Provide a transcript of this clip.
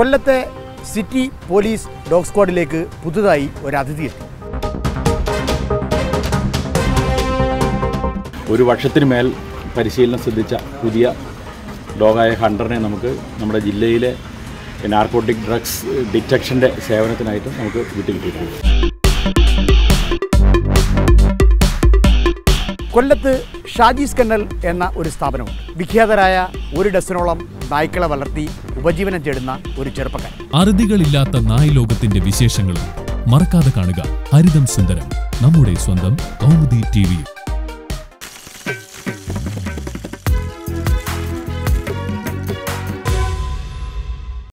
കൊല്ലത്തെ city police dog സ്ക്വാഡിലേക്ക് പുതുതായി ഒരു അതിഥി എത്തി ഒരു വർഷത്തിന് മേൽ പരിശീലനം സിദ്ധിച്ച പുതിയ ഡോഗായ ഹണ്ടറിനെ നമുക്ക് നമ്മുടെ ജില്ലയിലെ നാർക്കോട്ടിക് ഡ്രഗ്സ് ഡിറ്റക്ഷൻ്റെ സേവനത്തിനായിട്ട് നമുക്ക് വീട്ടിൽ കിട്ടിയിട്ടുണ്ട് കൊല്ലത്ത് ഷാജീസ് കന്നൽ എന്ന ഒരു സ്ഥാപനമുണ്ട് വിഖ്യാതരായ ഒരു ഡസനോളം നായ്ക്കളെ വളർത്തി ഉപജീവനം തേടുന്ന ഒരു ചെറുപ്പക്കാരൻ അറുതികളില്ലാത്ത നായ് ലോകത്തിന്റെ വിശേഷങ്ങളും മറക്കാതെ കാണുക ഹരിതം സുന്ദരം നമ്മുടെ സ്വന്തം കൗമുദി ടി